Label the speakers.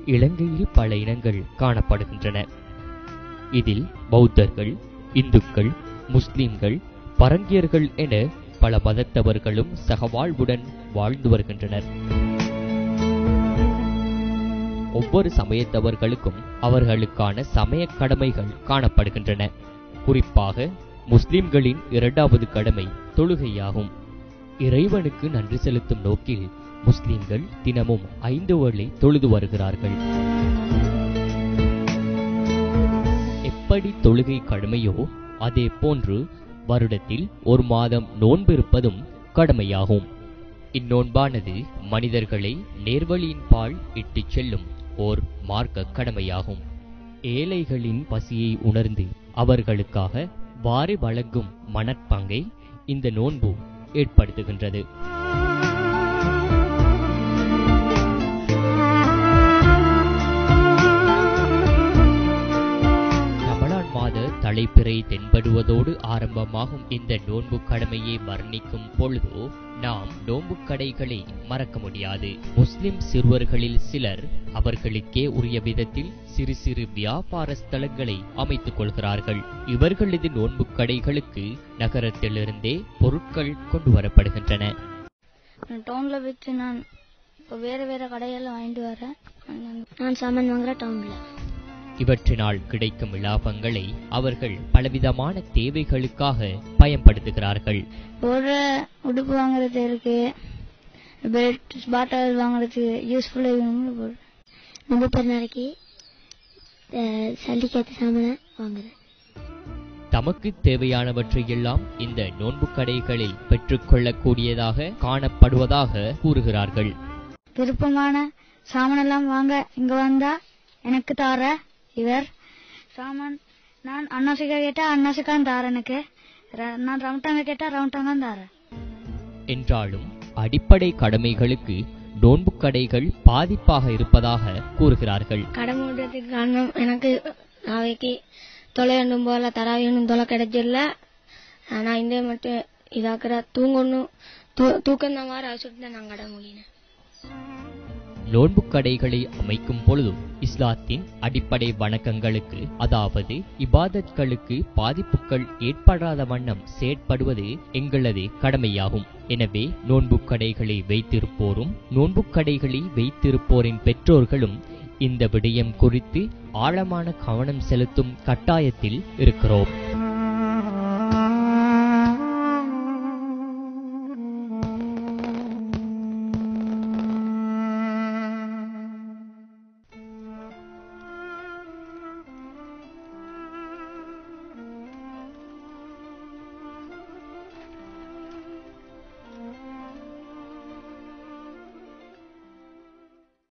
Speaker 1: இலங்கையில் பல இனங்கள் காணப்படுகின்றன இதில் பௌத்தர்கள் இந்துக்கள் முஸ்லிம்கள் பரங்கியர்கள் என பல மதத்தவர்களும் சகவாழ்வுடன் வாழ்ந்து வருகின்றனர் ஒவ்வொரு சமயத்தவர்களுக்கும் அவர்களுக்கான சமய கடமைகள் காணப்படுகின்றன குறிப்பாக முஸ்லிம்களின் இரண்டாவது கடமை தொழுகையாகும் இறைவனுக்கு நன்றி செலுத்தும் நோக்கில் முஸ்லிம்கள் தினமும் ஐந்து வேளை தொழுது வருகிறார்கள் எப்படி தொழுகை கடமையோ அதே போன்று வருடத்தில் ஒரு மாதம் நோன்பிருப்பதும் கடமையாகும் இந்நோன்பானது மனிதர்களை நேர்வழியின் பால் இட்டுச் செல்லும் ஓர் மார்க்க கடமையாகும் ஏழைகளின் பசியை உணர்ந்து அவர்களுக்காக வாரி வழங்கும் மனப்பங்கை இந்த நோன்பு ஏற்படுத்துகின்றது ரமலான் மாத தலைப்பிறை தென்படுவதோடு ஆரம்பமாகும் இந்த நோன்பு கடமையை வர்ணிக்கும் பொழுது நாம் நோன்பு கடைகளை மறக்க முடியாது முஸ்லிம் சிறுவர்களில் சிலர் அவர்களுக்கே உரிய விதத்தில் சிறு சிறு வியாபார ஸ்தலங்களை அமைத்துக் கொள்கிறார்கள் இவர்களது நோன்பு கடைகளுக்கு நகரத்திலிருந்தே பொருட்கள் கொண்டு வரப்படுகின்றன
Speaker 2: டவுன்ல வச்சு நான் இப்போ வேற வேற கடையெல்லாம் வாங்கிட்டு வரேன் நான் சாமான் வாங்குறேன் டவுன்ல
Speaker 1: இவற்றினால் கிடைக்கும் இலாபங்களை அவர்கள் பலவிதமான தேவைகளுக்காக பயன்படுத்துகிறார்கள்
Speaker 2: ஒரு உடுப்பு வாங்குறது இருக்கு பெல்ட் பாட்டில் வாங்குறதுக்கு யூஸ்ஃபுல்லாக நம்ம per நாளைக்கு சல்லிக்கேற்ற சாமான வாங்குறேன்
Speaker 1: தமக்கு தேவையானவற்றையெல்லாம் இந்த நோன்பு கடைகளில் பெற்றுக்கொள்ளக்கூடியதாக காணப்படுவதாக கூறுகிறார்கள்
Speaker 2: விருப்பமான சாமானெல்லாம் வாங்க இங்க வந்தா எனக்கு தார இவர் சாமான் நான் அன்னாசிக்கா கேட்டா அன்னாசிக்கான் தார எனக்கு ர- நான் ரவுண்டாங்க கேட்டா ரவுண்டாங்க தாரேன்
Speaker 1: என்றாலும் அடிப்படை கடமைகளுக்கு நோன்பு கடைகள் பாதிப்பாக இருப்பதாக கூறுகிறார்கள்
Speaker 2: கடை மூடுறதுக்கு காரணம் எனக்கு நாளைக்கு தொலை வேண்டும் போல தராவியணும் தொலை கிடைச்சிடல நான் இந்த மட்டும் இதாக்குற தூங்கணும் தூக்கம் தான் மாதிரி அவசரத்தை நான் கடை முடியினேன்
Speaker 1: நோன்பு கடைகளை அமைக்கும் பொழுது இஸ்லாத்தின் அடிப்படை வணக்கங்களுக்கு அதாவது இபாதத்களுக்கு பாதிப்புகள் ஏற்படாத வண்ணம் செயற்படுவது எங்களது கடமையாகும் எனவே நோன்பு கடைகளை வைத்திருப்போரும் நோன்பு கடைகளை வைத்திருப்போரின் பெற்றோர்களும் இந்த விடயம் குறித்து ஆழமான கவனம் செலுத்தும் கட்டாயத்தில் இருக்கிறோம்